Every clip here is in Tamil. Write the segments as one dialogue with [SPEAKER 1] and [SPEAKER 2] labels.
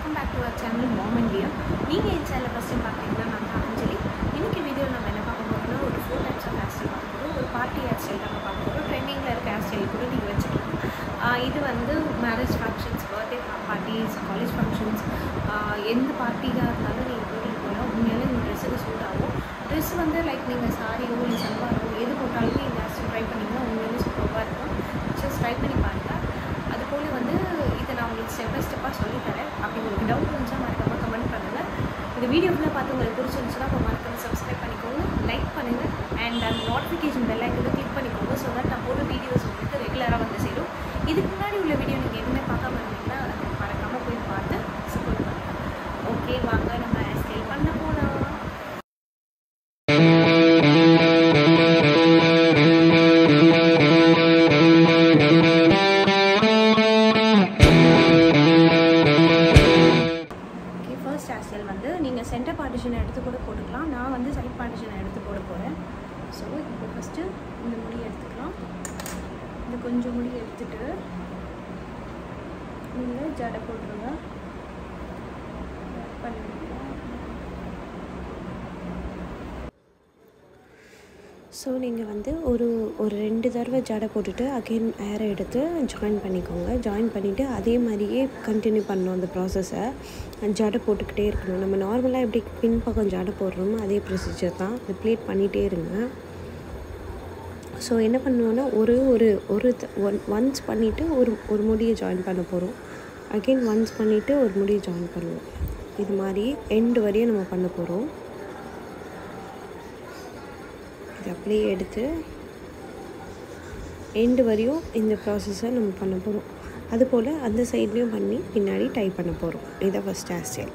[SPEAKER 1] welcome back to our channel mom India நீங்கள் என் சேனலை ஃபஸ்ட் டைம் பார்க்குறீங்கன்னா நான் தான் அஞ்சலி இன்னைக்கு வீடியோவில் நம்ம என்ன பார்க்க போகிறோம்னா ஒரு four types of hair style பார்க்க போகிறோம் ஒரு பார்ட்டி ஹேர் ஸ்டைல் நம்ம பார்க்க போகிறோம் ட்ரெண்டிங்கில் இருக்க ஹேர் ஸ்டைல் கூட நீங்கள் வச்சுக்கலாம் ஆஹ் இது வந்து marriage functions birthday parties college functions எந்த பார்ட்டியாக இருந்தாலும் நீங்கள் போட்டிட்டு போகலாம் உண்மையாலே இந்த ட்ரெஸ்ஸுக்கு சூட் ஆகும் ட்ரெஸ் வந்து லைக் நீங்கள் சாரியோ இல்லை சல்வாரோ எது போட்டாலுமே இந்த ஹேர் ஸ்டைல் ட்ரை பண்ணிங்கன்னா உண்மையாலே சூப்பராக இருக்கும் ஜஸ்ட் ட்ரை பண்ணி பாருங்கள் அது போல் வந்து இதை நான் உங்களுக்கு ஸ்டெப் பை ஸ்டெப்பாக சொல்லித்தரேன் அப்படி உங்களுக்கு டவுட் இருந்துச்சா மறக்காமல் கமெண்ட் பண்ணுங்கள் இந்த வீடியோ ஃபுல்லாக பார்த்து உங்களுக்கு பிடிச்சிருந்துச்சுன்னா அப்போ மறக்காம சப்ஸ்கிரைப் பண்ணிக்கோங்க லைக் பண்ணுங்கள் அண்ட் அந்த நோட்டிஃபிகேஷன் பெல் ஐக்கனை கிளிக் பண்ணிக்கோங்க ஸோ தட் நான் போடுற வீடியோஸ் உங்களுக்கு ரெகுலராக வந்து சேரும் இதுக்கு முன்னாடி உள்ள வீடியோ நீங்கள் எதுவுமே பார்க்காம இருந்தீங்கன்னா அதை மறக்காமல் போய் பார்த்து சப்போர்ட் பண்ணுங்கள் ஓகே வாங்க நம்ம ஹேர் ஸ்டைல் பண்ண போகலாம் ஓகே ஃபர்ஸ்ட் ஹேர் ஸ்டைல் வந்து நீங்கள் சென்டர் பார்ட்டிஷன் எடுத்து கூட போட்டுக்கலாம் நான் வந்து சைட் பார்ட்டிஷன் எடுத்து போட போகிறேன் ஸோ இப்போ ஃபஸ்ட்டு இந்த முடி எடுத்துக்கலாம் இந்த கொஞ்சம் முடி எடுத்துட்டு நீங்கள் ஜடை போட்டுருங்க பண்ணிடுங்க
[SPEAKER 2] ஸோ நீங்கள் வந்து ஒரு ஒரு ரெண்டு தடவை ஜடை போட்டுட்டு அகெயின் ஏரை எடுத்து ஜாயின் பண்ணிக்கோங்க ஜாயின் பண்ணிவிட்டு அதே மாதிரியே கண்டினியூ பண்ணணும் அந்த ப்ராசஸை ஜடை போட்டுக்கிட்டே இருக்கணும் நம்ம நார்மலாக எப்படி பின்பக்கம் ஜடை போடுறோமோ அதே ப்ரொசீஜர் தான் அது ப்ளேட் பண்ணிகிட்டே இருங்க ஸோ என்ன பண்ணுவோன்னா ஒரு ஒரு ஒரு ஒன் ஒன்ஸ் பண்ணிவிட்டு ஒரு ஒரு முடியை ஜாயின் பண்ண போகிறோம் அகெயின் ஒன்ஸ் பண்ணிவிட்டு ஒரு முடியை ஜாயின் பண்ணுவோம் இது மாதிரி எண்டு வரையும் நம்ம பண்ண போகிறோம் இது அப்படியே எடுத்து எண்டு வரையும் இந்த ப்ராசஸை நம்ம பண்ண போகிறோம் அதுபோல் அந்த சைட்லேயும் பண்ணி பின்னாடி டை பண்ண போகிறோம் இதை ஃபஸ்ட் ஹேர் ஸ்டைல்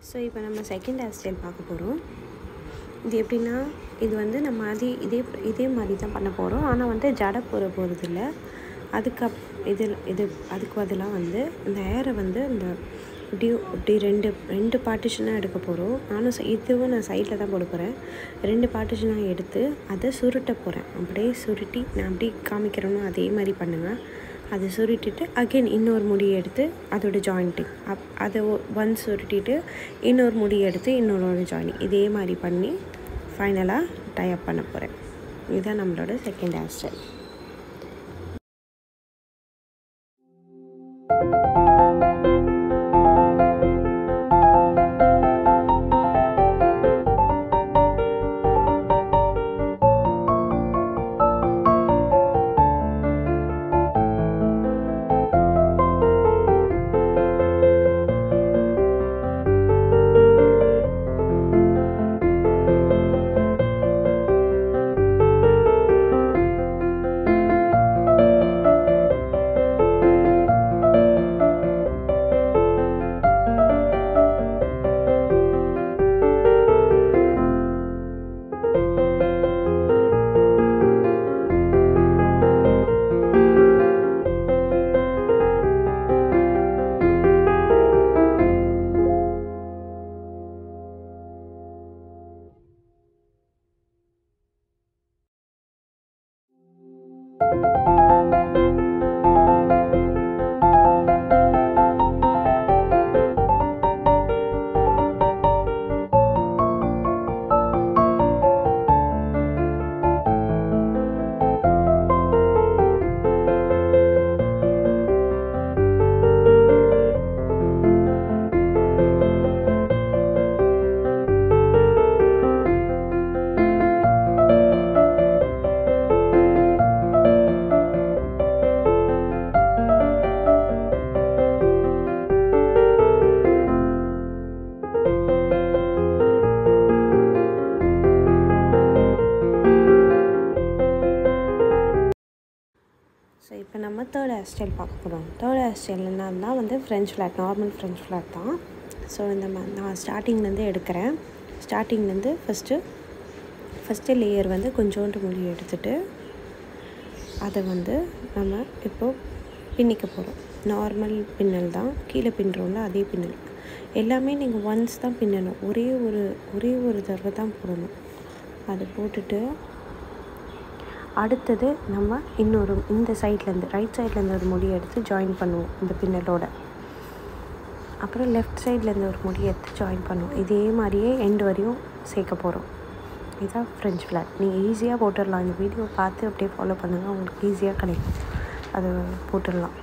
[SPEAKER 2] ஸோ இப்போ நம்ம செகண்ட் ஹேர் ஸ்டைல் பார்க்க போகிறோம் இது எப்படின்னா இது வந்து நம்ம அதே இதே இதே மாதிரி தான் பண்ண போகிறோம் ஆனால் வந்து ஜடை போட போகிறது இல்லை அதுக்கு அப் இது இது அதுக்கு பதிலாக வந்து இந்த ஹேரை வந்து இந்த இப்படி இப்படி ரெண்டு ரெண்டு பார்ட்டிஷனாக எடுக்க போகிறோம் நானும் ச- இதுவும் நான் சைடில் தான் போட போகிறேன் ரெண்டு பார்ட்டிஷனாக எடுத்து அதை சுருட்ட போகிறேன் அப்படியே சுருட்டி நான் அப்படி காமிக்கிறேனோ அதே மாதிரி பண்ணுங்கள் அதை சுருட்டிட்டு அகைன் இன்னொரு முடியை எடுத்து அதோட ஜாயிண்ட்டிங் அப் அதை ஒன் சுருட்டிட்டு இன்னொரு முடியை எடுத்து இன்னொரு ஜாயினிங் இதே மாதிரி பண்ணி ஃபைனலாக டை அப் பண்ண போகிறேன் இதுதான் நம்மளோட செகண்ட் ஹேர் ஸ்டைல் ஸோ இப்போ நம்ம தேர்ட் ஹேர் ஸ்டைல் பார்க்க போகிறோம் தேர்ட் ஹேர் ஸ்டைல் என்னன்னா வந்து French flat normal French flat தான் ஸோ இந்த மா- நான் ஸ்டார்டிங்லேருந்து எடுக்கிறேன் ஸ்டார்டிங்லேருந்து ஃபஸ்ட்டு ஃபஸ்ட்டு லேயர் வந்து கொஞ்சோண்டு முடி எடுத்துட்டு அதை வந்து நம்ம இப்போது பின்னிக்க போகிறோம் நார்மல் பின்னல் தான் கீழே பின்னுறோம்ல அதே பின்னல் எல்லாமே நீங்கள் ஒன்ஸ் தான் பின்னணும் ஒரே ஒரு ஒரே ஒரு தடவை தான் போடணும் அதை போட்டுட்டு அடுத்தது நம்ம இன்னொரு இந்த சைட்லேருந்து ரைட் சைட்லேருந்து ஒரு முடி எடுத்து ஜாயின் பண்ணுவோம் இந்த பின்னலோட அப்புறம் லெஃப்ட் சைட்லேருந்து ஒரு முடி எடுத்து ஜாயின் பண்ணுவோம் இதே மாதிரியே எண்டு வரையும் சேர்க்க போகிறோம் இதுதான் ஃப்ரெஞ்ச் ஃப்ளாட் நீங்கள் ஈஸியாக போட்டுடலாம் இந்த வீடியோ பார்த்து அப்படியே ஃபாலோ பண்ணுங்கள் உங்களுக்கு ஈஸியாக கிடைக்கும் அது போட்டுடலாம்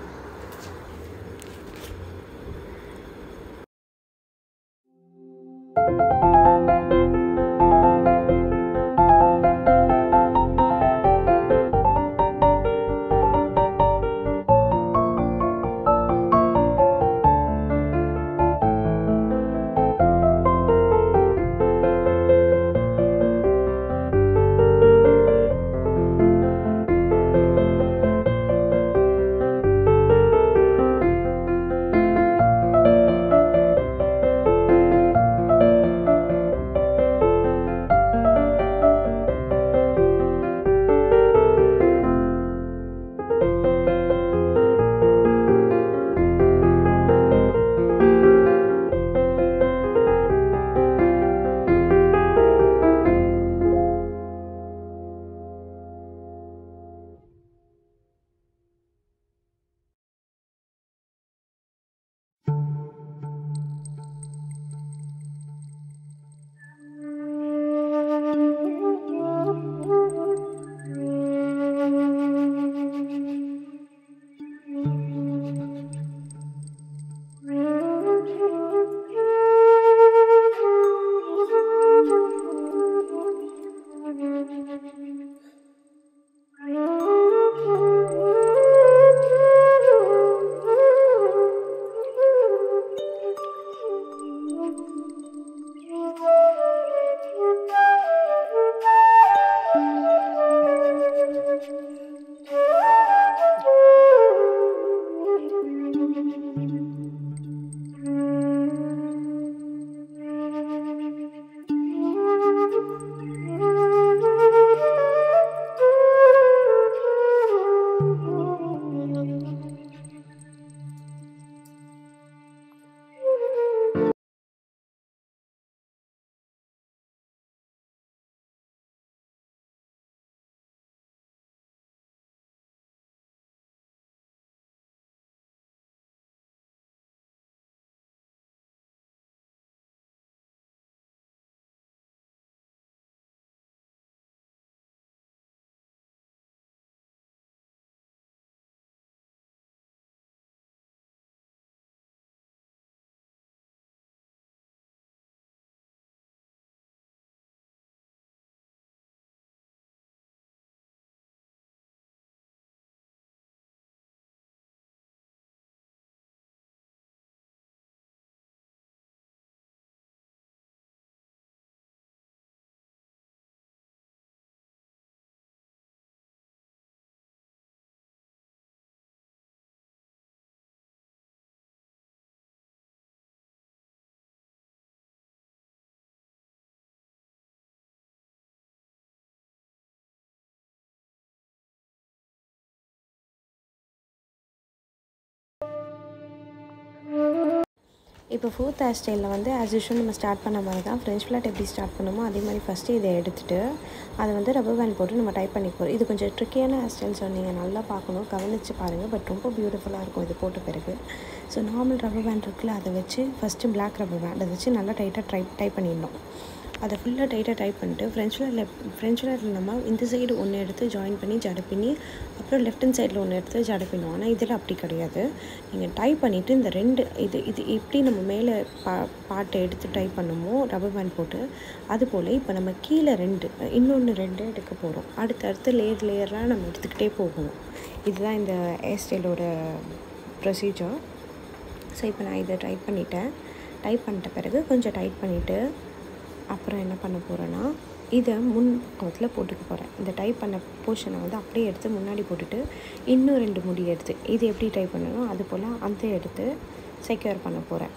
[SPEAKER 2] இப்போ ஃபோர்த் ஹேர் ஸ்டைலில் வந்து ஆஸ் யூஷுவல் நம்ம ஸ்டார்ட் பண்ண மாதிரி தான் ஃப்ரெஞ்ச் ஃப்ளாட் எப்படி ஸ்டார்ட் பண்ணுமோ அதே மாதிரி ஃபஸ்ட்டு இதை எடுத்துகிட்டு அதை வந்து ரப்பர் பேண்ட் போட்டு நம்ம டைப் பண்ணி போகிறோம் இது கொஞ்சம் ட்ரிக்கியான ஹேர் ஸ்டைல் ஸோ நீங்கள் நல்லா பார்க்கணும் கவனித்து பாருங்கள் பட் ரொம்ப பியூட்டிஃபுல்லாக இருக்கும் இது போட்ட பிறகு ஸோ நார்மல் ரப்பர் பேண்ட் இருக்குல்ல அதை வச்சு ஃபஸ்ட்டு பிளாக் ரப்பர் பேண்ட் அதை வச்சு நல்லா டைட்டாக ட்ரை டைப் பண்ணிடணும் அதை ஃபுல்லாக டைட்டாக டைப் பண்ணிட்டு ஃப்ரெஞ்ச் ஃப்ளாட்டில் ஃப்ரெஞ்ச் ஃப்ளாட்டில் நம்ம இந்த சைடு ஒன்று எடுத்து ஜாயின் பண்ணி ஜட பின்னி அப்புறம் லெஃப்ட் ஹேண்ட் சைடில் ஒன்று எடுத்து ஜட பின்னுவோம் ஆனால் இதில் அப்படி கிடையாது நீங்கள் டைப் பண்ணிவிட்டு இந்த ரெண்டு இது இது எப்படி நம்ம மேலே பா பாட்டை எடுத்து டைப் பண்ணுமோ ரப்பர் பேண்ட் போட்டு அதுபோல் இப்போ நம்ம கீழே ரெண்டு இன்னொன்று ரெண்டு எடுக்க போகிறோம் அடுத்தடுத்து லேயர் லேயராக நம்ம எடுத்துக்கிட்டே போகணும் இதுதான் இந்த ஹேர் ஸ்டைலோட ப்ரொசீஜர் ஸோ இப்போ நான் இதை டைப் பண்ணிட்டேன் டைப் பண்ணிட்ட பிறகு கொஞ்சம் டைட் பண்ணிவிட்டு அப்புறம் என்ன பண்ண போகிறேன்னா இதை முன் பக்கத்தில் போட்டுக்க போகிறேன் இந்த டைப் பண்ண போர்ஷனை வந்து அப்படியே எடுத்து முன்னாடி போட்டுட்டு இன்னும் ரெண்டு முடி எடுத்து இது எப்படி டைப் பண்ணணும் அது போல் அந்த எடுத்து செக்யூர் பண்ண போகிறேன்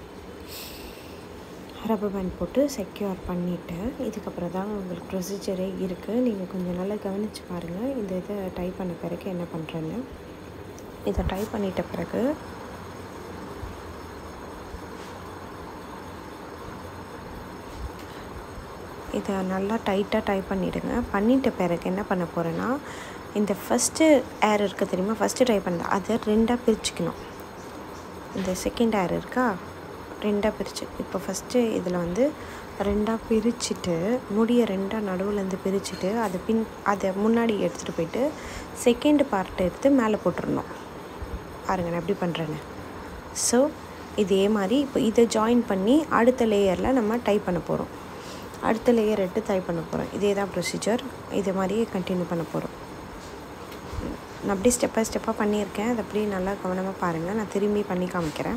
[SPEAKER 2] ரப்பர் பேண்ட் போட்டு செக்யூர் பண்ணிவிட்டேன் இதுக்கப்புறம் தான் உங்களுக்கு ப்ரொசீஜரே இருக்குது நீங்கள் கொஞ்சம் நல்லா கவனித்து பாருங்கள் இந்த இதை டைப் பண்ண பிறகு என்ன பண்ணுறேன்னு இதை டைப் பண்ணிட்ட பிறகு இதை நல்லா டைட்டாக டைப் பண்ணிவிடுங்க பண்ணிட்ட பிறகு என்ன பண்ண போகிறேன்னா இந்த ஃபஸ்ட்டு ஏர் இருக்குது தெரியுமா ஃபஸ்ட்டு டைப் பண்ண அதை ரெண்டாக பிரிச்சுக்கணும் இந்த செகண்ட் ஏர் இருக்கா ரெண்டாக பிரித்து இப்போ ஃபஸ்ட்டு இதில் வந்து ரெண்டாக பிரிச்சுட்டு முடியை ரெண்டாக நடுவுலேருந்து பிரிச்சுட்டு அதை பின் அதை முன்னாடி எடுத்துகிட்டு போயிட்டு செகண்ட் பார்ட்டை எடுத்து மேலே போட்டுடணும் பாருங்க நான் எப்படி பண்ணுறேன்னு ஸோ இதே மாதிரி இப்போ இதை ஜாயின் பண்ணி அடுத்த லேயரில் நம்ம டைப் பண்ண போகிறோம் அடுத்த லேயர் எடுத்து டைப் பண்ண போகிறோம் இதே தான் ப்ரொசீஜர் இது மாதிரியே கண்டினியூ பண்ண போகிறோம் நான் அப்படியே ஸ்டெப் பை ஸ்டெப்பாக பண்ணியிருக்கேன் அதை அப்படியே நல்லா கவனமாக பாருங்கள் நான் திரும்பி பண்ணி காமிக்கிறேன்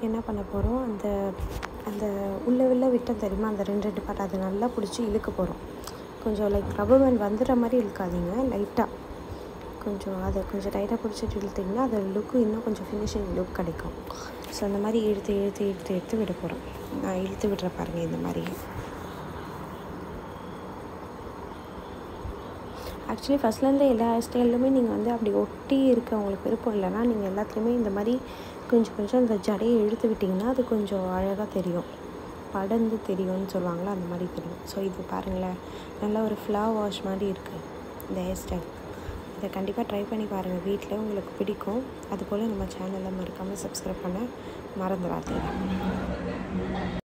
[SPEAKER 2] பிறகு என்ன பண்ண போகிறோம் அந்த அந்த உள்ளே உள்ள விட்டம் தெரியுமா அந்த ரெண்டு ரெண்டு பாட்டு அதை நல்லா பிடிச்சி இழுக்க போகிறோம் கொஞ்சம் லைக் ரப்பர் பேண்ட் வந்துடுற மாதிரி இழுக்காதீங்க லைட்டாக கொஞ்சம் அதை கொஞ்சம் டைட்டாக பிடிச்சிட்டு இழுத்திங்கன்னா அது லுக்கு இன்னும் கொஞ்சம் ஃபினிஷிங் லுக் கிடைக்கும் ஸோ அந்த மாதிரி இழுத்து இழுத்து இழுத்து இழுத்து விட போகிறோம் நான் இழுத்து விடுற பாருங்கள் இந்த மாதிரி ஆக்சுவலி ஃபஸ்ட்லேருந்து எல்லா ஸ்டைல்லுமே நீங்கள் வந்து அப்படி ஒட்டி இருக்க உங்களுக்கு விருப்பம் இல்லைன்னா நீங்கள் எல்லாத்துலேயுமே இந்த மாதிரி கொஞ்சம் கொஞ்சம் இந்த ஜடையை இழுத்து விட்டிங்கன்னா அது கொஞ்சம் அழகாக தெரியும் படர்ந்து தெரியும்னு சொல்லுவாங்களா அந்த மாதிரி தெரியும் ஸோ இது பாருங்களேன் நல்லா ஒரு ஃப்ளவர் வாஷ் மாதிரி இருக்குது இந்த ஹேர் ஸ்டைல் இதை கண்டிப்பாக ட்ரை பண்ணி பாருங்கள் வீட்டில் உங்களுக்கு பிடிக்கும் அதுபோல் நம்ம சேனலை மறக்காமல் சப்ஸ்கிரைப் பண்ண மறந்துடாதீங்க